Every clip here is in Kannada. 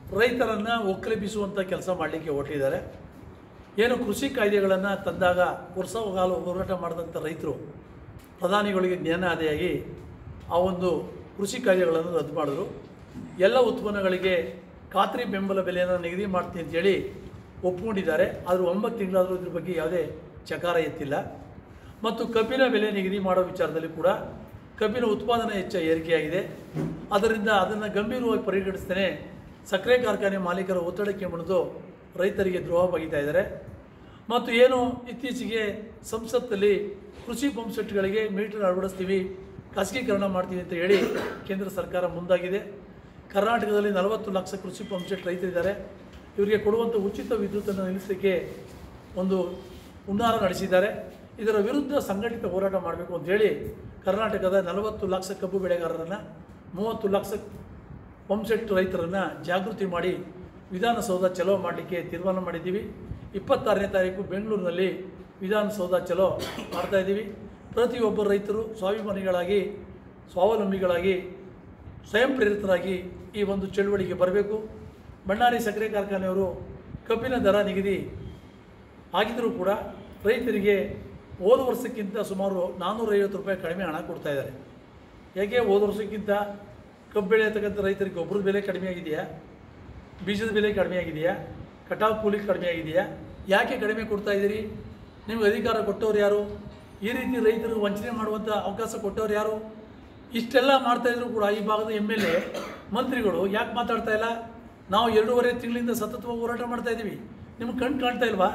ರೈತರನ್ನು ಒಕ್ಕಲೆಬ್ಬಿಸುವಂಥ ಕೆಲಸ ಮಾಡಲಿಕ್ಕೆ ಹೊರಟಿದ್ದಾರೆ ಏನು ಕೃಷಿ ಕಾಯ್ದೆಗಳನ್ನು ತಂದಾಗ ವರ್ಷಗಾಲು ಹೋರಾಟ ಮಾಡಿದಂಥ ರೈತರು ಪ್ರಧಾನಿಗಳಿಗೆ ಜ್ಞಾನಾದಿಯಾಗಿ ಆ ಒಂದು ಕೃಷಿ ಕಾಯ್ದೆಗಳನ್ನು ರದ್ದು ಮಾಡಿದ್ರು ಎಲ್ಲ ಉತ್ಪನ್ನಗಳಿಗೆ ಖಾತ್ರಿ ಬೆಂಬಲ ಬೆಲೆಯನ್ನು ನಿಗದಿ ಮಾಡ್ತೀನಿ ಅಂತೇಳಿ ಒಪ್ಕೊಂಡಿದ್ದಾರೆ ಆದರೂ ಒಂಬತ್ತು ತಿಂಗಳಾದರೂ ಇದ್ರ ಬಗ್ಗೆ ಯಾವುದೇ ಚಕಾರ ಎತ್ತಿಲ್ಲ ಮತ್ತು ಕಬ್ಬಿನ ಬೆಲೆ ನಿಗದಿ ಮಾಡೋ ವಿಚಾರದಲ್ಲಿ ಕೂಡ ಕಬ್ಬಿನ ಉತ್ಪಾದನೆ ಹೆಚ್ಚ ಏರಿಕೆಯಾಗಿದೆ ಅದರಿಂದ ಅದನ್ನು ಗಂಭೀರವಾಗಿ ಪರಿಗಣಿಸ್ತೇನೆ ಸಕ್ಕರೆ ಕಾರ್ಖಾನೆ ಮಾಲೀಕರ ಒತ್ತಡಕ್ಕೆ ಮಣಿದು ರೈತರಿಗೆ ದ್ರೋಹ ಬಗೆತಾ ಇದ್ದಾರೆ ಮತ್ತು ಏನು ಇತ್ತೀಚೆಗೆ ಸಂಸತ್ತಲ್ಲಿ ಕೃಷಿ ಪಂಪ್ ಸೆಟ್ಗಳಿಗೆ ಮೀಟರ್ ಅಳವಡಿಸ್ತೀವಿ ಖಾಸಗೀಕರಣ ಮಾಡ್ತೀವಿ ಅಂತ ಹೇಳಿ ಕೇಂದ್ರ ಸರ್ಕಾರ ಮುಂದಾಗಿದೆ ಕರ್ನಾಟಕದಲ್ಲಿ ನಲವತ್ತು ಲಕ್ಷ ಕೃಷಿ ಪಂಪ್ ಸೆಟ್ ರೈತರಿದ್ದಾರೆ ಇವರಿಗೆ ಕೊಡುವಂಥ ಉಚಿತ ವಿದ್ಯುತ್ತನ್ನು ನಿಲ್ಲಿಸಲಿಕ್ಕೆ ಒಂದು ಹುನ್ನಾರ ನಡೆಸಿದ್ದಾರೆ ಇದರ ವಿರುದ್ಧ ಸಂಘಟಿತ ಹೋರಾಟ ಮಾಡಬೇಕು ಅಂತ ಹೇಳಿ ಕರ್ನಾಟಕದ ನಲವತ್ತು ಲಕ್ಷ ಕಬ್ಬು ಬೆಳೆಗಾರರನ್ನು ಮೂವತ್ತು ಲಕ್ಷ ಪಂಪ್ಸೆಟ್ ರೈತರನ್ನು ಜಾಗೃತಿ ಮಾಡಿ ವಿಧಾನಸೌಧ ಚಲೋ ಮಾಡಲಿಕ್ಕೆ ತೀರ್ಮಾನ ಮಾಡಿದ್ದೀವಿ ಇಪ್ಪತ್ತಾರನೇ ತಾರೀಕು ಬೆಂಗಳೂರಿನಲ್ಲಿ ವಿಧಾನಸೌಧ ಚಲೋ ಮಾಡ್ತಾ ಇದ್ದೀವಿ ಪ್ರತಿಯೊಬ್ಬ ರೈತರು ಸ್ವಾಭಿಮಾನಿಗಳಾಗಿ ಸ್ವಾವಲಂಬಿಗಳಾಗಿ ಸ್ವಯಂ ಪ್ರೇರಿತರಾಗಿ ಈ ಒಂದು ಚಳುವಳಿಗೆ ಬರಬೇಕು ಬಳ್ಳಾರಿ ಸಕ್ಕರೆ ಕಾರ್ಖಾನೆಯವರು ಕಬ್ಬಿನ ದರ ನಿಗದಿ ಆಗಿದ್ದರೂ ಕೂಡ ರೈತರಿಗೆ ಹೋದ ವರ್ಷಕ್ಕಿಂತ ಸುಮಾರು ನಾನ್ನೂರೈವತ್ತು ರೂಪಾಯಿ ಕಡಿಮೆ ಹಣ ಕೊಡ್ತಾ ಇದ್ದಾರೆ ಯಾಕೆ ಹೋದ ವರ್ಷಕ್ಕಿಂತ ಕಬ್ಬು ಬೆಳೆಯತಕ್ಕಂಥ ರೈತರಿಗೆ ಗೊಬ್ಬರದ ಬೆಲೆ ಕಡಿಮೆ ಆಗಿದೆಯಾ ಬೀಜದ ಬೆಲೆ ಕಡಿಮೆ ಆಗಿದೆಯಾ ಕಟಾವು ಕೂಲಿ ಕಡಿಮೆ ಆಗಿದೆಯಾ ಯಾಕೆ ಕಡಿಮೆ ಕೊಡ್ತಾ ಇದ್ದೀರಿ ನಿಮ್ಗೆ ಅಧಿಕಾರ ಕೊಟ್ಟವ್ರು ಯಾರು ಈ ರೀತಿ ರೈತರಿಗೆ ವಂಚನೆ ಮಾಡುವಂಥ ಅವಕಾಶ ಕೊಟ್ಟವ್ರು ಯಾರು ಇಷ್ಟೆಲ್ಲ ಮಾಡ್ತಾ ಇದ್ರು ಕೂಡ ಈ ಭಾಗದ ಎಮ್ ಎಲ್ ಎ ಮಂತ್ರಿಗಳು ಯಾಕೆ ಮಾತಾಡ್ತಾ ಇಲ್ಲ ನಾವು ಎರಡೂವರೆ ತಿಂಗಳಿಂದ ಸತತವಾಗಿ ಹೋರಾಟ ಮಾಡ್ತಾ ಇದ್ದೀವಿ ನಿಮ್ಗೆ ಕಣ್ಣು ಕಾಣ್ತಾ ಇಲ್ವಾ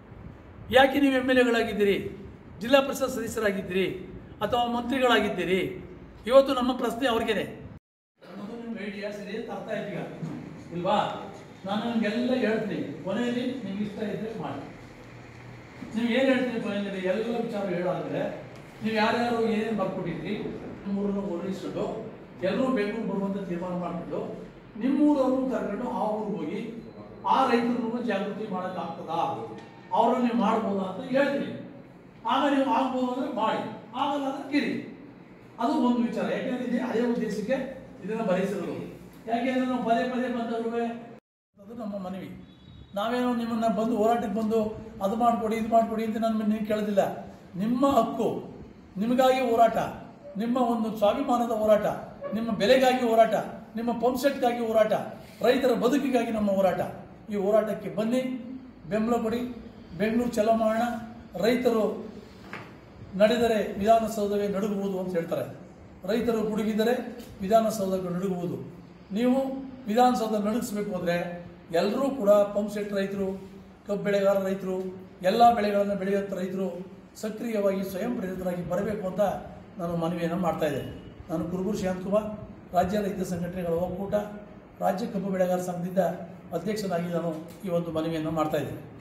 ಯಾಕೆ ನೀವು ಎಮ್ ಎಲ್ ಎಗಳಾಗಿದ್ದೀರಿ ಜಿಲ್ಲಾ ಪರಿಷತ್ ಸದಸ್ಯರಾಗಿದ್ದೀರಿ ಅಥವಾ ಮಂತ್ರಿಗಳಾಗಿದ್ದೀರಿ ಇವತ್ತು ನಮ್ಮ ಪ್ರಶ್ನೆ ಅವ್ರಿಗೇನೆ ನನ್ನದು ನಿಮ್ಮ ಐಡಿಯಾ ಸರಿ ಅಂತ ಅರ್ಥ ಆಯ್ತು ಈಗ ಇಲ್ವಾ ನಾನು ನಿಮಗೆಲ್ಲ ಹೇಳ್ತೀನಿ ಕೊನೆಯಲ್ಲಿ ನಿಮ್ಗೆ ಇಷ್ಟ ಇದ್ದರೆ ಮಾಡಿ ನೀವು ಏನು ಹೇಳ್ತೀನಿ ಕೊನೆಯಲ್ಲಿ ಎಲ್ಲ ವಿಚಾರ ಹೇಳಾದ್ರೆ ನೀವು ಯಾರ್ಯಾರು ಏನೇನು ಬರ್ಕೊಟ್ಟಿದ್ರಿ ನಿಮ್ಮೂರನ್ನು ಹೋಲಿಸ್ಕೊಂಡು ಎಲ್ಲರೂ ಬೆಂಗಳೂರು ಬರುವಂತ ತೀರ್ಮಾನ ಮಾಡಿಕೊಂಡು ನಿಮ್ಮೂರವ್ರನ್ನು ಕರ್ಕೊಂಡು ಆ ಊರಿಗೆ ಹೋಗಿ ಆ ರೈತರನ್ನು ಜಾಗೃತಿ ಮಾಡೋಕ್ಕಾಗ್ತದಾ ಅವರನ್ನು ನೀವು ಮಾಡ್ಬೋದಾ ಅಂತ ಹೇಳ್ತೀನಿ ಆಗ ನೀವು ಆಗ್ಬೋದು ಅಂದರೆ ಮಾಡಿ ಆಗಲ್ಲ ಅಂದ್ರೆ ಕಿರಿ ಅದು ಒಂದು ವಿಚಾರ ಯಾಕೆಂದ್ರೆ ಇದೆ ಅದೇ ಉದ್ದೇಶಕ್ಕೆ ಇದನ್ನು ಬರೆಸಿರೋದು ಯಾಕೆಂದ್ರೆ ನಾವು ಪದೇ ಪದೇ ಬಂದವ್ರು ಅದು ನಮ್ಮ ಮನವಿ ನಾವೇನೋ ನಿಮ್ಮನ್ನ ಬಂದು ಹೋರಾಟಕ್ಕೆ ಬಂದು ಅದು ಮಾಡಿಕೊಡಿ ಇದು ಮಾಡಿಕೊಡಿ ಅಂತ ನನ್ನ ನೀವು ಕೇಳೋದಿಲ್ಲ ನಿಮ್ಮ ಹಕ್ಕು ನಿಮಗಾಗಿ ಹೋರಾಟ ನಿಮ್ಮ ಒಂದು ಸ್ವಾಭಿಮಾನದ ಹೋರಾಟ ನಿಮ್ಮ ಬೆಲೆಗಾಗಿ ಹೋರಾಟ ನಿಮ್ಮ ಪಂಪ್ ಸೆಟ್ಗಾಗಿ ಹೋರಾಟ ರೈತರ ಬದುಕಿಗಾಗಿ ನಮ್ಮ ಹೋರಾಟ ಈ ಹೋರಾಟಕ್ಕೆ ಬನ್ನಿ ಬೆಂಬಲ ಕೊಡಿ ಬೆಂಗಳೂರು ಚಲೋ ಮಾಡೋಣ ರೈತರು ನಡೆದರೆ ವಿಧಾನಸೌಧವೇ ನಡುಗುವುದು ಅಂತ ಹೇಳ್ತಾರೆ ರೈತರು ಗುಡುಗಿದರೆ ವಿಧಾನಸೌಧಕ್ಕೆ ನಡುಗುವುದು ನೀವು ವಿಧಾನಸೌಧ ನಡುಗಿಸ್ಬೇಕು ಅಂದರೆ ಎಲ್ಲರೂ ಕೂಡ ಪಂಪ್ ಸೆಟ್ ರೈತರು ಕಬ್ಬು ಬೆಳೆಗಾರ ರೈತರು ಎಲ್ಲ ಬೆಳೆಗಳನ್ನು ಬೆಳೆಯುವಂಥ ರೈತರು ಸಕ್ರಿಯವಾಗಿ ಸ್ವಯಂ ಪ್ರೇರಿತರಾಗಿ ಬರಬೇಕು ಅಂತ ನಾನು ಮನವಿಯನ್ನು ಮಾಡ್ತಾ ಇದ್ದೇನೆ ನಾನು ಕುರುಬೂರು ಶಾಂತಕುಮಾರ್ ರಾಜ್ಯ ರೈತ ಸಂಘಟನೆಗಳ ಒಕ್ಕೂಟ ರಾಜ್ಯ ಕಬ್ಬು ಬೆಳೆಗಾರ ಸಂಘದಿಂದ ಅಧ್ಯಕ್ಷನಾಗಿ ನಾನು ಈ ಒಂದು ಮನವಿಯನ್ನು ಮಾಡ್ತಾ ಇದ್ದೇನೆ